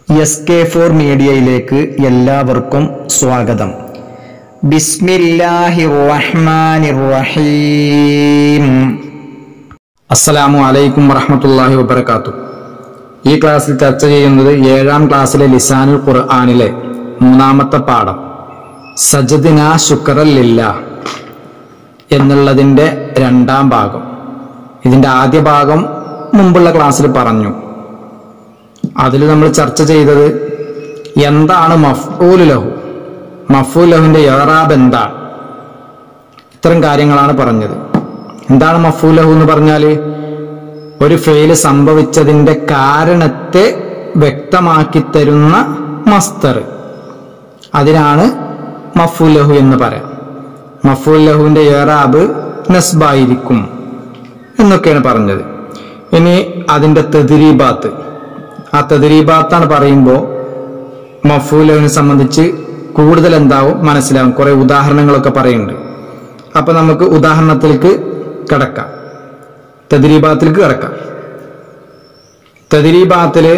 S K four മീഡിയയിലേക്ക് എല്ലാവർക്കും സ്വാഗതം ബിസ്മില്ലാഹി റഹ്മാനി റഹീം അസ്സലാമു അലൈക്കും വറഹ്മത്തുള്ളാഹി വബർക്കാത്തു ഈ ക്ലാസ്സിൽ ചർച്ച ചെയ്യുന്നത് ഏഴാം ക്ലാസ്സിലെ ലിസാനുൽ ഖുർആനിലെ മൂന്നാമത്തെ പാഠം സജദിന ശുക്രല്ലില്ല എന്നുള്ളതിൻ്റെ രണ്ടാം ഭാഗം ഇതിൻ്റെ ആദ്യ ഭാഗം മുമ്പുള്ള ക്ലാസ്സിൽ പറഞ്ഞു അതിൽ നമ്മൾ ചർച്ച ചെയ്തത് എന്താണ് മഫ്ഊൽ ലഹു മഫ്ഊൽ ലഹുവിന്റെ ഏറാബ് എന്താണ് ഇത്തരം കാര്യങ്ങളാണ് പറഞ്ഞത് എന്താണ് മഫ്ഊൽ ലഹു എന്ന് പറഞ്ഞാൽ ഒരു ഫെയില് സംഭവിച്ചതിന്റെ കാരണത്തെ വ്യക്തമാക്കി തരുന്ന മസ്തർ അതിനാണ് മഫ്ഊൽ ലഹു എന്ന് പറയാം മഫ്ഊൽ ലഹുവിന്റെ ഏറാബ് നസ്ബായിരിക്കും എന്നൊക്കെയാണ് പറഞ്ഞത് ഇനി അതിന്റെ തെതിരീബാത്ത് ആ തെതിരീബാത്താണ് പറയുമ്പോൾ മഫൂലവിനെ സംബന്ധിച്ച് കൂടുതൽ എന്താവും മനസ്സിലാവും കുറെ ഉദാഹരണങ്ങളൊക്കെ പറയുന്നുണ്ട് അപ്പൊ നമുക്ക് ഉദാഹരണത്തിലേക്ക് കിടക്കാം തെതിരീബാത്തിലേക്ക് കിടക്കാം തെതിരീബാത്തില്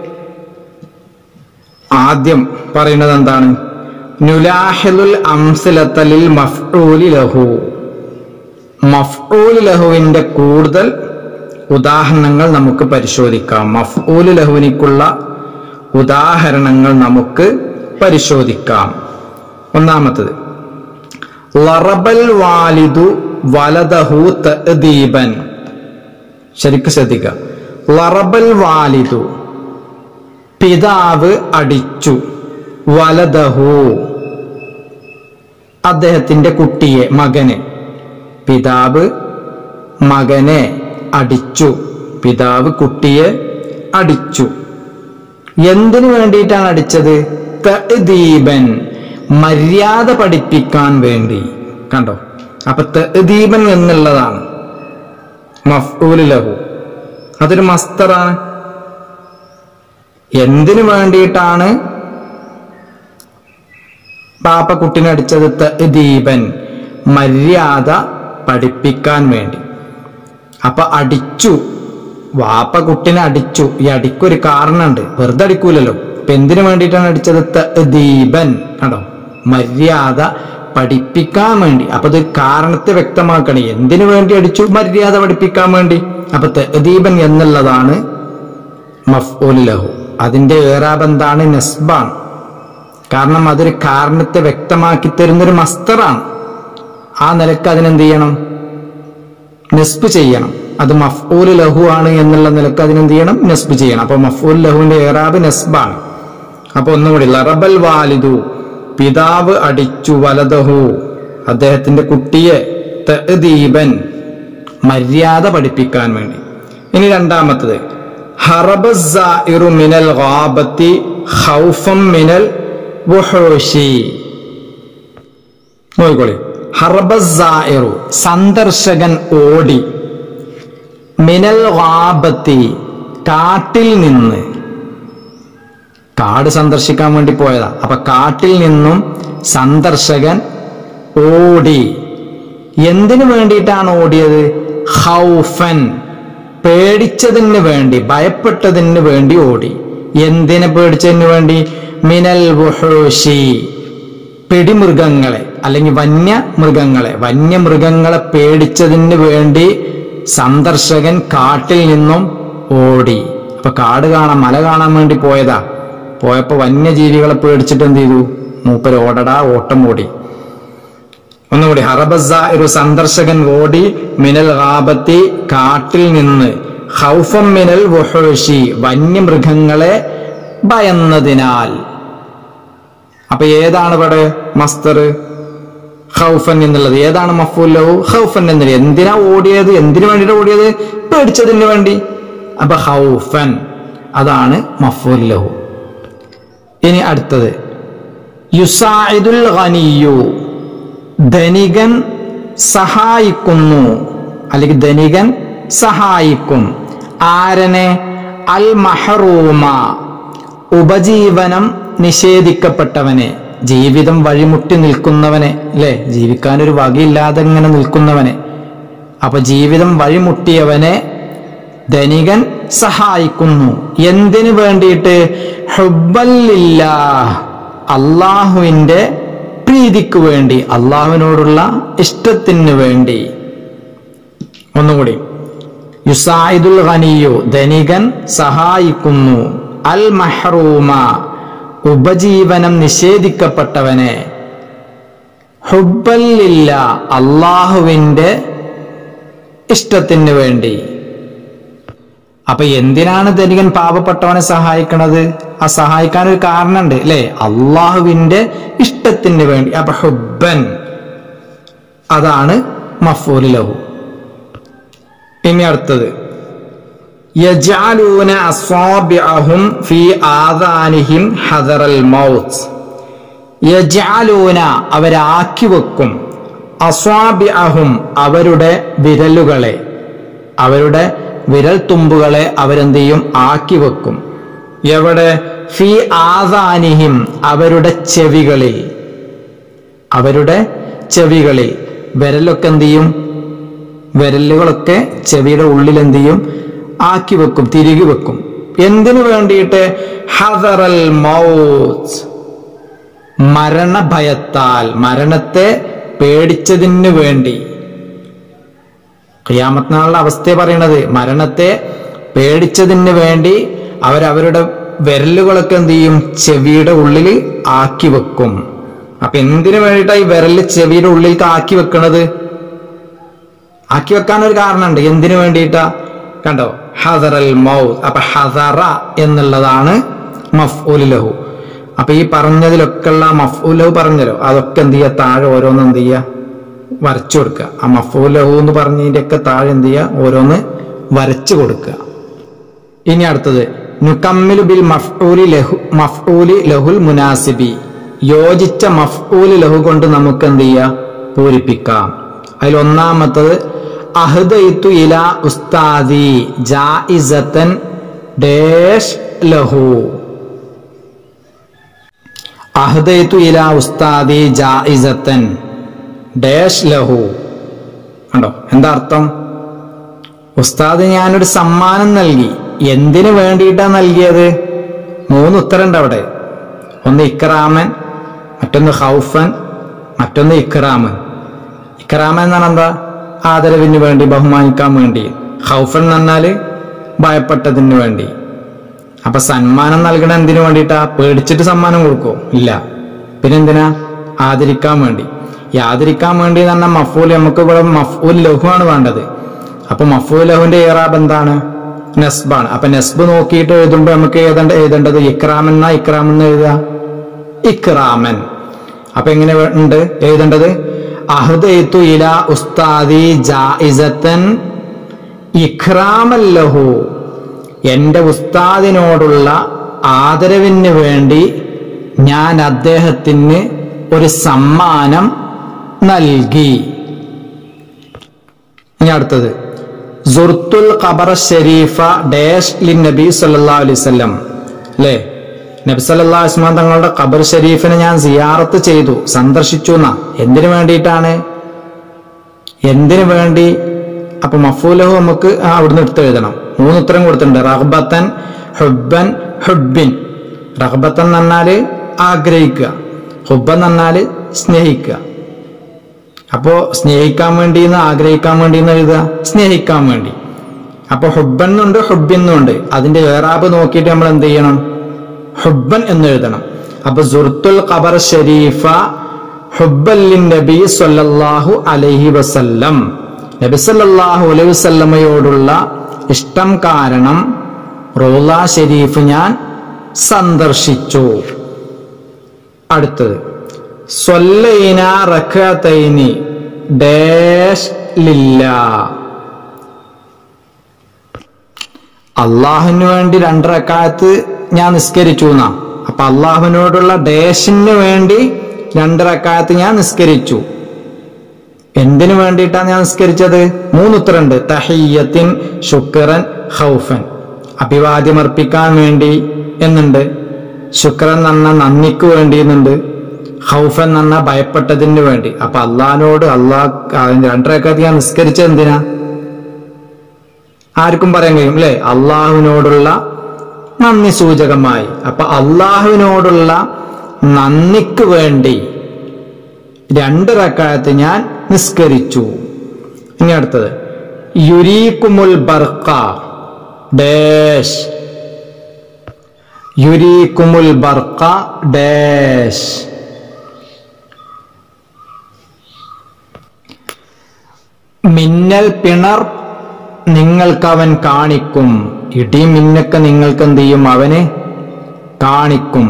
ആദ്യം പറയുന്നത് എന്താണ് നുലാഹിലുൽ അംസലത്തലിൽ മഫ്ഊലി ലഹു മഫ്ഊൽ ലഹുവിന്റെ കൂടുതൽ ഉദാഹരണങ്ങൾ നമുക്ക് പരിശോധിക്കാം മഫ്ഊൽ ലഹുവിനിക്കുള്ള ഉദാഹരണങ്ങൾ നമുക്ക് പരിശോധിക്കാം ഒന്നാമത്തത് ലറബൽ വാലിദു വലദഹു തഅദീബൻ ശരിക്ക് ശ്രദ്ധിക്കുക ലറബൽ വാലിദു പിതാവ് അടിച്ചു വലദഹു അദ്ദേഹത്തിന്റെ കുട്ടിയെ മകനെ പിതാവ് മകനെ അടിച്ചു പിതാവ് കുട്ടിയെ അടിച്ചു എന്തിനു വേണ്ടിയിട്ടാണ് അടിച്ചത് തഅദീബൻ മര്യാദ പഠിപ്പിക്കാൻ വേണ്ടി കണ്ടോ അപ്പൊ തഅദീബൻ എന്നുള്ളതാണ് മഫ്ഊൽ ലഹു അതൊരു മസ്തറാണ് എന്തിനു വേണ്ടിയിട്ടാണ് പാപ്പ കുട്ടിനെ അടിച്ചത് തഅദീബൻ മര്യാദ പഠിപ്പിക്കാൻ വേണ്ടി അപ്പൊ അടിച്ചു വാപ്പ കുട്ടിനെ അടിച്ചു ഈ അടിക്കൊരു കാരണമുണ്ട് വെറുതെ അടിക്കൂലല്ലോ ഇപ്പൊ എന്തിനു വേണ്ടിയിട്ടാണ് അടിച്ചത് ദീപൻ കണ്ടോ മര്യാദ പഠിപ്പിക്കാൻ വേണ്ടി അപ്പൊ ഇത് കാരണത്തെ വ്യക്തമാക്കണേ എന്തിനു വേണ്ടി അടിച്ചു മര്യാദ പഠിപ്പിക്കാൻ വേണ്ടി അപ്പൊ ദീപൻ എന്നുള്ളതാണ് മഫ്ഊൽ ലഹു അതിന്റെ ഏറാബന്താണ് നസ്ബാൻ കാരണം അതൊരു കാരണത്തെ വ്യക്തമാക്കി തരുന്നൊരു മസ്തറാണ് ആ നിലക്ക് അതിനെന്ത് ചെയ്യണം നസ്ബ് ചെയ്യണം അത് മഫ്ഊൽ ലഹു ആണ് എന്നുള്ള നിലക്ക് അതിനെന്ത് ചെയ്യണം നസ്ബ് ചെയ്യണം അപ്പൊ മഫ്ഊൽ ലഹുവിന്റെ ഏറാബ് നസ്ബാണ് അപ്പൊ ഒന്നുകൂടി ലറബൽ വാലിദു പിതാവ് അടിച്ചു വലതഹു അദ്ദേഹത്തിന്റെ കുട്ടിയെ തഅദീബൻ മര്യാദ പഠിപ്പിക്കാൻ വേണ്ടി ഇനി രണ്ടാമത്തത് ഹറബു മിനൽ ഗാബത്തി ഖൗഫം മിനൽ വുഹൂഷി നോക്കിക്കോളി ഹർബസായിറു സന്ദർശകൻ ഓടി മിനൽ ഗാബത്തി കാട്ടിൽ നിന്ന് കാട് സന്ദർശിക്കാൻ വേണ്ടി പോയതാ അപ്പൊ കാട്ടിൽ നിന്നും സന്ദർശകൻ ഓടി എന്തിനു വേണ്ടിയിട്ടാണ് ഓടിയത് ഹൗഫൻ പേടിച്ചതിന് വേണ്ടി ഭയപ്പെട്ടതിന് വേണ്ടി ഓടി എന്തിനെ പേടിച്ചതിന് വേണ്ടി മിനൽ വുഹൂഷി പിടിമൃഗങ്ങളെ അല്ലെങ്കിൽ വന്യമൃഗങ്ങളെ വന്യമൃഗങ്ങളെ പേടിച്ചതിന് വേണ്ടി സന്ദർശകൻ കാട്ടിൽ നിന്നും ഓടി അപ്പൊ കാട് കാണാൻ മല കാണാൻ വേണ്ടി പോയതാ പോയപ്പോ വന്യജീവികളെ പേടിച്ചിട്ട് എന്ത് ചെയ്തു മൂപ്പര് ഓടടാ ഓട്ടം ഓടി ഒന്നുകൂടി ഹറബസ ഒരു സന്ദർശകൻ ഓടി മിനൽ ഹാബത്തി കാട്ടിൽ നിന്ന് ഹൗഫം മിനൽ വുഹോഷി വന്യമൃഗങ്ങളെ ഭയന്നതിനാൽ അപ്പൊ ഏതാണ് ഇവിടെ മസ്തർ ഹൗഫൻ എന്നുള്ളത് ഏതാണ് മഫൂല്ലഹു ഹൗഫൻ എന്നുള്ളത് എന്തിനാ ഓടിയത് എന്തിനു വേണ്ടിയിട്ട് ഓടിയത് പേടിച്ചതിന് വേണ്ടി അപ്പൊ ഹൗഫൻ അതാണ് മഫൂല്ലഹു ഇനി അടുത്തത് യുസായിദുൽ ഖനിയു ധനികൻ സഹായിക്കുന്നു അല്ലെങ്കിൽ ധനികൻ സഹായിക്കും ആരനെ അൽ മഹറൂമ ഉപജീവനം നിഷേധിക്കപ്പെട്ടവനെ ജീവിതം വഴിമുട്ടി നിൽക്കുന്നവനെ അല്ലെ ജീവിക്കാനൊരു വകയില്ലാതെ ഇങ്ങനെ നിൽക്കുന്നവനെ അപ്പൊ ജീവിതം വഴിമുട്ടിയവനെ ധനികൻ സഹായിക്കുന്നു എന്തിനു വേണ്ടിയിട്ട് ഹുബല്ലില്ല അള്ളാഹുവിന്റെ പ്രീതിക്ക് വേണ്ടി അള്ളാഹുവിനോടുള്ള ഇഷ്ടത്തിന് വേണ്ടി ഒന്നുകൂടി യുസായിദുൽ ഖനിയു ധനികൻ സഹായിക്കുന്നു അൽ മഹ്റൂമ ഉപജീവനം നിഷേധിക്കപ്പെട്ടവനെ ഹുബല്ലില്ല അള്ളാഹുവിന്റെ ഇഷ്ടത്തിന് വേണ്ടി അപ്പൊ എന്തിനാണ് ധനികൻ പാവപ്പെട്ടവനെ സഹായിക്കണത് ആ സഹായിക്കാൻ ഒരു കാരണമുണ്ട് അല്ലെ അള്ളാഹുവിന്റെ ഇഷ്ടത്തിന് വേണ്ടി അപ്പൊ ഹുബൻ അതാണ് മഫൂൽ ലഹു ഇനി അടുത്തത് യജാലൂന അസ്വാബിഅഹും ഫി ആദാനിഹിം ഹദറൽ മൗത്ത് യജാലൂന അവരാക്കി വെക്കും അസ്വാബിഅഹും അവരുടെ വിരലുകളെ അവരുടെ വിരൽ തുമ്പുകളെ അവരെന്ത് ചെയ്യും ആക്കി വെക്കും എവിടെ ഫി ആദാനിഹിം അവരുടെ ചെവികളിൽ അവരുടെ ചെവികളിൽ വിരലൊക്കെ എന്ത് ചെയ്യും വിരലുകളൊക്കെ ചെവിയുടെ ഉള്ളിൽ എന്ത് ചെയ്യും ആക്കി വെക്കും തിരികെ വെക്കും എന്തിനു വേണ്ടിയിട്ട് ഹദറൽ മൗത്ത് മരണഭയത്താൽ മരണത്തെ പേടിച്ചതിന് വേണ്ടി ഖിയാമത്ത് നാളിലെ അവസ്ഥ പറയണത് മരണത്തെ പേടിച്ചതിന് വേണ്ടി അവരവരുടെ വിരലുകളൊക്കെ എന്ത് ചെയ്യും ചെവിയുടെ ഉള്ളിൽ ആക്കി വെക്കും അപ്പൊ എന്തിനു വേണ്ടിയിട്ടാ ഈ വിരല് ചെവിയുടെ ഉള്ളിലേക്ക് ആക്കി വെക്കണത് ആക്കി വെക്കാൻ ഒരു കാരണമുണ്ട് എന്തിനു വേണ്ടിയിട്ടാ കണ്ടോ ഹദറൽ മൗത്ത് അപ്പൊ ഹദറ എന്നുള്ളതാണ് മഫ്ഊൽ ലഹു അപ്പൊ ഈ പറഞ്ഞതിലൊക്കെ ഉള്ള മഫ്ഊൽ ലഹു പറഞ്ഞല്ലോ അതൊക്കെ എന്ത് ചെയ്യുക താഴെ ഓരോന്ന് എന്ത് ചെയ്യുക വരച്ചു കൊടുക്കുക ആ മഫ്ഊൽ ലഹു എന്ന് പറഞ്ഞതിന്റെ ഒക്കെ താഴെ എന്ത് ചെയ്യുക ഓരോന്ന് വരച്ചു കൊടുക്കുക ഇനി അടുത്തത് നുക്കമ്മിലു ബിൽ മഫ്ഊലി ലഹു മഫ്ഊലി ലഹുൽ മുനാസിബി യോജിച്ച മഫ്ഊലി ലഹു കൊണ്ട് നമുക്ക് എന്ത് ചെയ്യുക പൂരിപ്പിക്കാം അതിൽ ഒന്നാമത്തത് അഹ്ദയിത്തു ഇല ഉസ്താദി ജായിസത്തൻ ഡേഷ് ലഹു അഹ്ദയിത്തു ഇല ഉസ്താദി ജായിസത്തൻ ഡേഷ് ലഹു കണ്ടോ എന്താ അർത്ഥം ഉസ്താദ് ഞാനൊരു സമ്മാനം നൽകി എന്തിനു വേണ്ടിയിട്ടാ നൽകിയത് മൂന്ന് ഉത്തരണ്ട് അവിടെ ഒന്ന് ഇക്രാമൻ മറ്റൊന്ന് ഹൗഫൻ മറ്റൊന്ന് ഇക്രാമൻ ഇക്രാമൻ എന്ന് പറഞ്ഞാൽ എന്താ ആദരവിന് വേണ്ടി ബഹുമാനിക്കാൻ വേണ്ടി ഹൗഫൻ എന്ന് പറഞ്ഞാല് ഭയപ്പെട്ടതിന് വേണ്ടി അപ്പൊ സമ്മാനം നൽകണ എന്തിനു വേണ്ടിയിട്ടാ പേടിച്ചിട്ട് സമ്മാനം കൊടുക്കോ ഇല്ല പിന്നെന്തിനാ ആദരിക്കാൻ വേണ്ടി ഈ ആദരിക്കാൻ വേണ്ടി എന്ന് പറഞ്ഞാൽ മഫൂൽ നമുക്ക് ഇവിടെ മഫൂൽ ലഹു ആണ് വേണ്ടത് അപ്പൊ മഫൂൽ ലഹുവിന്റെ ഏറാബ് എന്താണ് നെസ്ബാണ് അപ്പൊ നെസ്ബ് നോക്കിയിട്ട് എഴുതുമ്പോ നമുക്ക് എഴുതേണ്ട എഴുതേണ്ടത് ഇക്രാമൻ എന്നാ ഇക്രാമൻ എന്ന് എഴുതുക ഇക്രാമൻ അപ്പൊ എങ്ങനെ വേ- ഉണ്ട് എഴുതേണ്ടത് അഹ്ദൈത്തു ഇല ഉസ്താദി ജായിസത്തൻ ഇഖ്റാമൻ ലഹു എന്റെ ഉസ്താദിനോടുള്ള ആദരവിന് വേണ്ടി ഞാൻ അദ്ദേഹത്തിന് ഒരു സമ്മാനം നൽകി ഇനി അടുത്തത് സുർത്തുൽ ഖബർ ഷരീഫ ഡാഷ് ലി നബി സല്ലല്ലാഹു അലൈഹി വസല്ലം അല്ലേ നബി സല്ലല്ലാഹു അലൈഹി വസല്ലം തങ്ങളുടെ ഖബർ ഷരീഫിനെ ഞാൻ സിയാറത്ത് ചെയ്തു സന്ദർശിച്ചു എന്നാ എന്തിനു വേണ്ടിയിട്ടാണ് എന്തിനു വേണ്ടി അപ്പൊ മഫൂലഹു നമുക്ക് ആ അവിടുന്ന് എടുത്ത് എഴുതണം മൂന്ന് ഉത്തരം കൊടുത്തിട്ടുണ്ട് റഹ്ബത്തൻ ഹുബൻ ഹുബിൻ റഹ്ബത്തൻ എന്ന് പറഞ്ഞാല് ആഗ്രഹിക്കുക ഹുബൻ എന്ന് പറഞ്ഞാല് സ്നേഹിക്കുക അപ്പോ സ്നേഹിക്കാൻ വേണ്ടി എന്ന് ആഗ്രഹിക്കാൻ വേണ്ടി എന്ന് എഴുതുക സ്നേഹിക്കാൻ വേണ്ടി അപ്പൊ ഹുബൻ എന്നുണ്ട് ഹുബിൻ എന്നുണ്ട് അതിന്റെ ഏറാബ് നോക്കിയിട്ട് നമ്മൾ എന്ത് ചെയ്യണം ഹുബൻ എന്ന് എഴുതണം അപ്പൊ സുർത്തുൽ ഖബർ ഷരീഫ ഹുബല്ലിൻ നബി സല്ലല്ലാഹു അലൈഹി വസല്ലം നബി സല്ലല്ലാഹു അലൈഹി വസല്ലമയോടുള്ള ഇഷ്ടം കാരണം റോള ഷരീഫ് ഞാൻ സന്ദർശിച്ചു അടുത്തത് സ്വല്ലൈന റക്കതൈനി ഡാഷ് ലില്ല അള്ളാഹുവിന് വേണ്ടി രണ്ടരക്കാലത്ത് ഞാൻ നിസ്കരിച്ചു എന്നാ അപ്പൊ അള്ളാഹുവിനോടുള്ള ഡേഷിന് വേണ്ടി രണ്ടരക്കാലത്ത് ഞാൻ നിസ്കരിച്ചു എന്തിനു വേണ്ടിയിട്ടാണ് ഞാൻ നിസ്കരിച്ചത് മൂന്ന് ഉത്തരണ്ട് തഹയ്യത്തിൻ ശുക്രൻ ഹൗഫൻ അഭിവാദ്യമർപ്പിക്കാൻ വേണ്ടി എന്നുണ്ട് ശുക്രൻ എന്ന നന്ദിക്ക് വേണ്ടി എന്നുണ്ട് ഹൗഫൻ എന്ന ഭയപ്പെട്ടതിന് വേണ്ടി അപ്പൊ അള്ളഹാനോട് അള്ളാഹ് രണ്ടരക്കാലത്ത് ഞാൻ നിസ്കരിച്ചത് എന്തിനാ ആർക്കും പറയാൻ കഴിയും അല്ലെ അള്ളാഹുവിനോടുള്ള നന്ദി സൂചകമായി അപ്പൊ അള്ളാഹുവിനോടുള്ള നന്ദിക്ക് വേണ്ടി രണ്ട് റക്കായത്ത് ഞാൻ നിസ്കരിച്ചു ഇനി അടുത്തത് യുരീക്കുമുൽ ബർക്ക ഡാഷ് യുരീക്കുമുൽ ബർക്ക ഡാഷ് മിന്നൽ പിണർ നിങ്ങൾക്ക് അവൻ കാണിക്കും ഇടി മിന്നൊക്കെ നിങ്ങൾക്ക് എന്ത് ചെയ്യും അവന് കാണിക്കും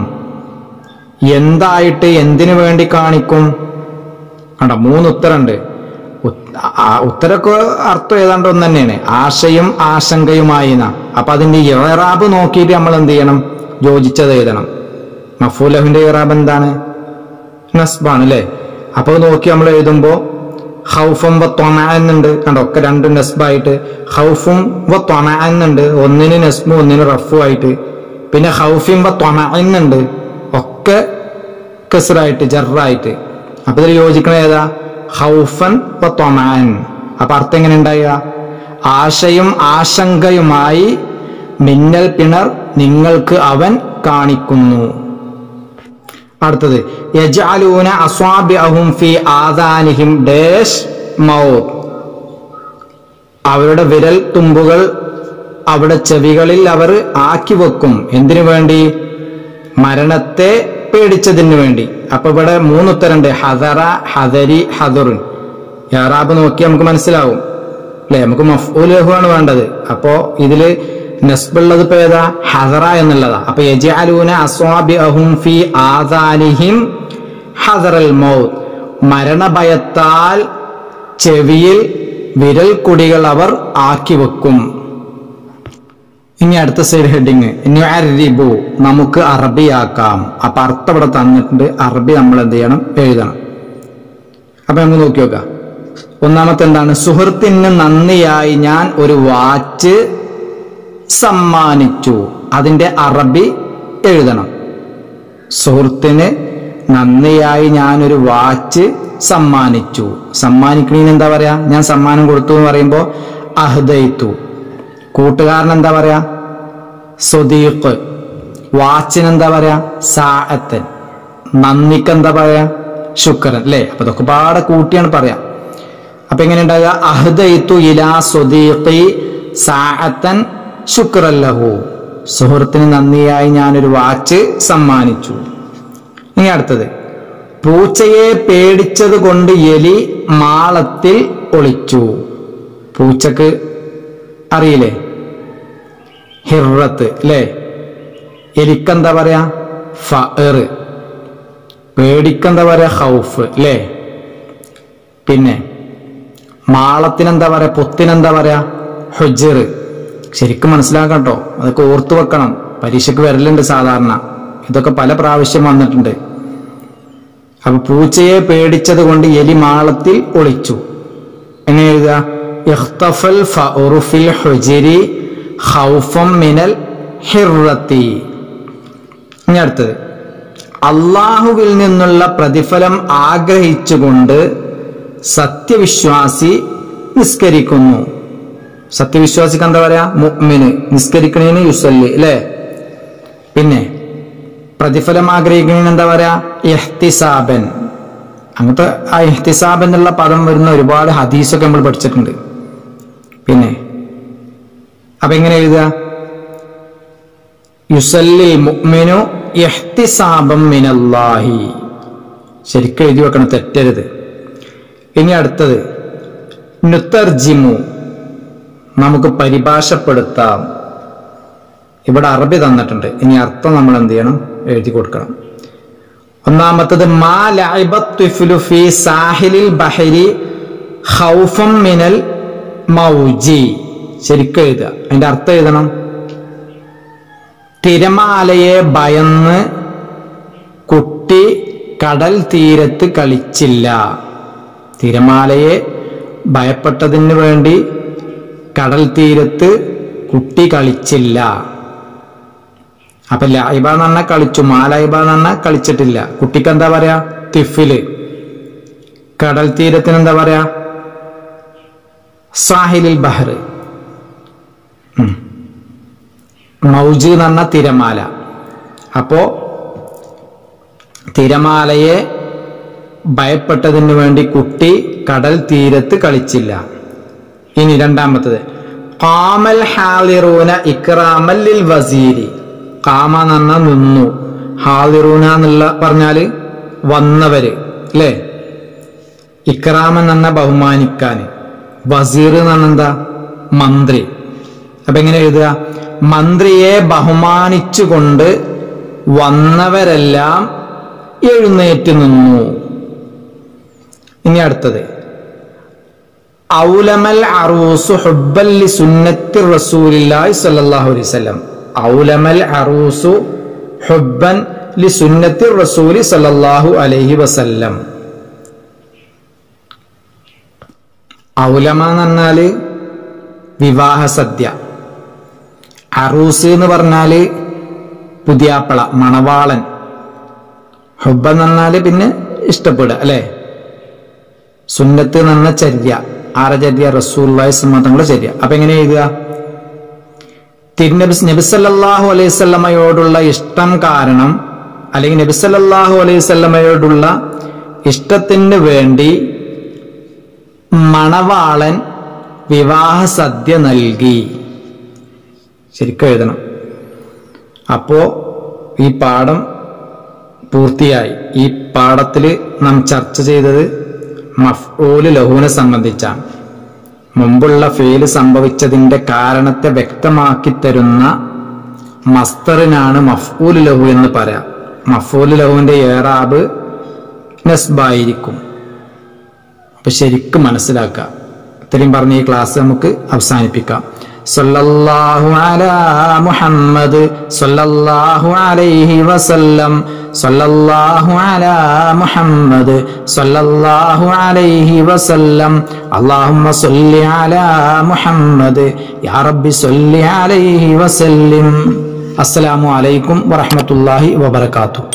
എന്തായിട്ട് എന്തിനു വേണ്ടി കാണിക്കും കണ്ട മൂന്ന് ഉത്തരണ്ട് ഉത്ത- ആ ഉത്തരക്ക് അർത്ഥം ഏതാണ്ട് ഒന്ന് തന്നെയാണ് ആശയും ആശങ്കയുമായി എന്നാ അപ്പൊ അതിന്റെ ഇറാബ് നോക്കിയിട്ട് നമ്മൾ എന്ത് ചെയ്യണം യോജിച്ചത് എഴുതണം മഫൂലഹിന്റെ ഇറാബ് എന്താണ് നസ്ബാണ് അല്ലേ അപ്പൊ നോക്കി നമ്മൾ എഴുതുമ്പോ ഹൗഫും വ ത്വമ എന്നുണ്ട് കണ്ടോ ഒക്കെ രണ്ട് നസ്ബായിട്ട് ഹൗഫും വ ത്വമ എന്നുണ്ട് ഒന്നിന് നസ്ബും ഒന്നിന് റഫും ആയിട്ട് പിന്നെ ഹൗഫിം വ ത്വമ എന്നുണ്ട് ഒക്കെ കസറായിട്ട് ജറായിട്ട് അപ്പൊ ഇതിൽ യോജിക്കണ ഏതാ ഹൗഫൻ വ ത്വമാൻ അപ്പൊ അർത്ഥം എങ്ങനെ ഉണ്ടാവുക ആശയും ആശങ്കയുമായി മിന്നൽ പിണർ നിങ്ങൾക്ക് അവൻ കാണിക്കുന്നു അടുത്തത് യജാലൂന അസ്വാബിഅഹും ഫി ആദാനിഹിം ഡേഷ് മൗത്ത് അവരുടെ വിരൽ തുമ്പുകൾ അവിടെ ചെവികളിൽ അവർ ആക്കി വെക്കും എന്തിനു വേണ്ടി മരണത്തെ പേടിച്ചതിന് വേണ്ടി അപ്പൊ ഇവിടെ മൂന്നുത്തരുണ്ട് ഹദറ ഹദരി ഹദറുൻ യാറാബ് നോക്കി നമുക്ക് മനസ്സിലാവും അല്ലെ നമുക്ക് മഫ്ഊലഹു ആണ് വേണ്ടത് അപ്പോ ഇതില് നസ്ബുള്ളത് ഇപ്പൊ ഏതാ ഹദറ എന്നുള്ളതാ അപ്പൊ യജാലൂന അസ്വാബി അഹും ഫി ആദാനിഹിം ഹദറൽ മൗത്ത് മരണഭയത്താൽ ചെവിയിൽ വിരൽ കുടികൾ അവർ ആക്കി വെക്കും ഇനി അടുത്ത സൈഡ് ഹെഡിങ് ന്യൂഅരിബു നമുക്ക് അറബിയാക്കാം അപ്പൊ അർത്ഥം ഇവിടെ തന്നിട്ടുണ്ട് അറബി നമ്മൾ എന്ത് ചെയ്യണം എഴുതണം അപ്പൊ നമുക്ക് നോക്കി നോക്കാം ഒന്നാമത്തെ എന്താണ് സുഹൃത്തിന് നന്ദിയായി ഞാൻ ഒരു വാച്ച് സമ്മാനിച്ചു അതിന്റെ അറബി എഴുതണം സുഹൃത്തിന് നന്ദിയായി ഞാനൊരു വാച്ച് സമ്മാനിച്ചു സമ്മാനിക്കണീന് എന്താ പറയാ ഞാൻ സമ്മാനം കൊടുത്തു എന്ന് പറയുമ്പോ അഹ്ദയിത്തു കൂട്ടുകാരൻ എന്താ പറയാ സ്വദീഖ് വാച്ചിന് എന്താ പറയാ സാഅത്തൻ നന്ദിക്ക് എന്താ പറയാ ശുക്രൻ അല്ലേ അപ്പൊ ഇതൊക്കെ പാടെ കൂട്ടിയാണ് പറയാ അപ്പൊ എങ്ങനെ ഉണ്ടാകുക അഹ്ദയിത്തു ഇലാ സ്വദീഖി സാഅത്തൻ ശുക്രല്ലഹു സുഹൃത്തിന് നന്ദിയായി ഞാനൊരു വാച്ച് സമ്മാനിച്ചു ഇനി അടുത്തത് പൂച്ചയെ പേടിച്ചത് കൊണ്ട് എലി മാളത്തിൽ ഒളിച്ചു പൂച്ചക്ക് അറിയില്ലേ ഹിറത്ത് അല്ലേ എലിക്കെന്താ പറയാ ഫർ പേടിക്കെന്താ പറയാ ഹൗഫ് അല്ലേ പിന്നെ മാളത്തിനെന്താ പറയാ പൊത്തിനെന്താ പറയാ ഹുജർ ശരിക്കും മനസ്സിലാക്കാം കേട്ടോ അതൊക്കെ ഓർത്തു വെക്കണം പരീക്ഷയ്ക്ക് വരലുണ്ട് സാധാരണ ഇതൊക്കെ പല പ്രാവശ്യം വന്നിട്ടുണ്ട് അപ്പൊ പൂച്ചയെ പേടിച്ചത് കൊണ്ട് എലി മാളത്തിൽ ഒളിച്ചു എങ്ങനെ എഴുതുക ഇഖ്തഫൽ ഫഉറുഫിൽ ഹുജരി ഖൗഫം മിനൽ ഹിർറത്തി ഇനി അടുത്തത് അള്ളാഹുവിൽ നിന്നുള്ള പ്രതിഫലം ആഗ്രഹിച്ചുകൊണ്ട് സത്യവിശ്വാസി നിസ്കരിക്കുന്നു സത്യവിശ്വാസിക്ക് എന്താ പറയാ മുഅ്മിന് നിസ്കരിക്കണേന് യുസല്ലി അല്ലേ പിന്നെ പ്രതിഫലം ആഗ്രഹിക്കുന്നതിന് എന്താ പറയാ ഇഹ്തിസാബൻ അങ്ങനത്തെ ആ ഇഹ്തിസാബ് എന്നുള്ള പദം വരുന്ന ഒരുപാട് ഹദീസൊക്കെ നമ്മൾ പഠിച്ചിട്ടുണ്ട് പിന്നെ അപ്പൊ എങ്ങനെ എഴുതുക യുസല്ലി മുഅ്മിനു ഇഹ്തിസാബം മിനല്ലാഹി ശരിക്കും എഴുതി വെക്കണം തെറ്റരുത് ഇനി അടുത്തത് നുത്തർജിമു നമുക്ക് പരിഭാഷപ്പെടുത്താം ഇവിടെ അറബി തന്നിട്ടുണ്ട് ഇനി അർത്ഥം നമ്മൾ എന്ത് ചെയ്യണം എഴുതി കൊടുക്കണം ഒന്നാമത്തത് മാ ലഅബത്തു ഫി സാഹിലിൽ ബഹരി ഖൗഫം മിനൽ മൗജി ശരിക്കും എഴുതുക അതിന്റെ അർത്ഥം എഴുതണം തിരമാലയെ ഭയന്ന് കുട്ടി കടൽ തീരത്ത് കളിച്ചില്ല തിരമാലയെ ഭയപ്പെട്ടതിന് വേണ്ടി കടൽ തീരത്ത് കുട്ടി കളിച്ചില്ല അപ്പൊ ലൈബ എന്ന് പറഞ്ഞാൽ കളിച്ചു മാലൈബ എന്ന് പറഞ്ഞാൽ കളിച്ചിട്ടില്ല കുട്ടിക്ക് എന്താ പറയാ തിഫില് കടൽ തീരത്തിന് എന്താ പറയാ സാഹിലിൽ ബഹർ ഉം. മൗജ് എന്ന് പറഞ്ഞ തിരമാല അപ്പോ തിരമാലയെ ഭയപ്പെട്ടതിന് വേണ്ടി കുട്ടി കടൽ തീരത്ത് കളിച്ചില്ല ഇനി രണ്ടാമത്തത് കാമൽ ഹാലിറൂന ഇക്രാമൽ ലിൽ വസീരി കാമ എന്ന് പറഞ്ഞാൽ നിന്നു ഹാലിറൂന എന്നുള്ള പറഞ്ഞാല് വന്നവര് അല്ലേ ഇക്രാം എന്ന് പറഞ്ഞാൽ ബഹുമാനിക്കാന് വസീർ എന്ന് പറഞ്ഞാൽ എന്താ മന്ത്രി അപ്പൊ എങ്ങനെ എഴുതുക മന്ത്രിയെ ബഹുമാനിച്ചുകൊണ്ട് വന്നവരെല്ലാം എഴുന്നേറ്റ് നിന്നു ഇനി അടുത്തത് ഔലമൽ അറൂസു ഹുബ്ബൽ ലി സുന്നത്തി റസൂലില്ലാഹി സ്വല്ലല്ലാഹു അലൈഹി വസല്ലം ഔലമൽ അറൂസു ഹുബ്ബൻ ലി സുന്നത്തി റസൂലി സ്വല്ലല്ലാഹു അലൈഹി വസല്ലം ഔലമ എന്ന് പറഞ്ഞാല് വിവാഹ സദ്യ അറൂസ് എന്ന് പറഞ്ഞാല് പുതിയാപ്പള മണവാളൻ ഹുബ്ബ എന്ന് പറഞ്ഞാല് പിന്നെ ഇഷ്ടപ്പെടുക അല്ലെ സുന്നത്ത് എന്ന് പറഞ്ഞ ചര്യ ആര ചര്യ റസൂല്ലായി തങ്ങളുടെ ചര്യ അപ്പൊ എങ്ങനെ എഴുതുക തിരുനബി നബിസല്ലാഹു അലൈഹി സ്വല്ലമയോടുള്ള ഇഷ്ടം കാരണം അല്ലെങ്കിൽ നബിസല്ലാഹു അലൈഹി സ്വല്ലമയോടുള്ള ഇഷ്ടത്തിന് വേണ്ടി മണവാളൻ വിവാഹ സദ്യ നൽകി ശരിക്കും എഴുതണം അപ്പോ ഈ പാഠം പൂർത്തിയായി ഈ പാഠത്തിൽ നാം ചർച്ച ചെയ്തത് മഫ്ഊല് ലഹുവിനെ സംബന്ധിച്ചാണ് മുമ്പുള്ള ഫെയില് സംഭവിച്ചതിന്റെ കാരണത്തെ വ്യക്തമാക്കി തരുന്ന മസ്തറിനാണ് മഫ്ഊല് ലഹു എന്ന് പറയാം മഫ്ഊല് ലഹുവിന്റെ ഏറാബ് നസ്ബായിരിക്കും അപ്പൊ ശരിക്കും മനസ്സിലാക്കുക ഇത്രയും പറഞ്ഞ് ഈ ക്ലാസ് നമുക്ക് അവസാനിപ്പിക്കാം സല്ലല്ലാഹു അലാ മുഹമ്മദ് സല്ലല്ലാഹു അലൈഹി വസല്ലം സല്ലല്ലാഹു അലാ മുഹമ്മദ് സല്ലല്ലാഹു അലൈഹി വസല്ലം അല്ലാഹുമ്മ സല്ലി അലാ മുഹമ്മദ് യാ റബ്ബി സല്ലി അലൈഹി വസല്ലിം അസ്സലാമു അലൈക്കും വറഹ്മത്തുള്ളാഹി വബറകാതുഹു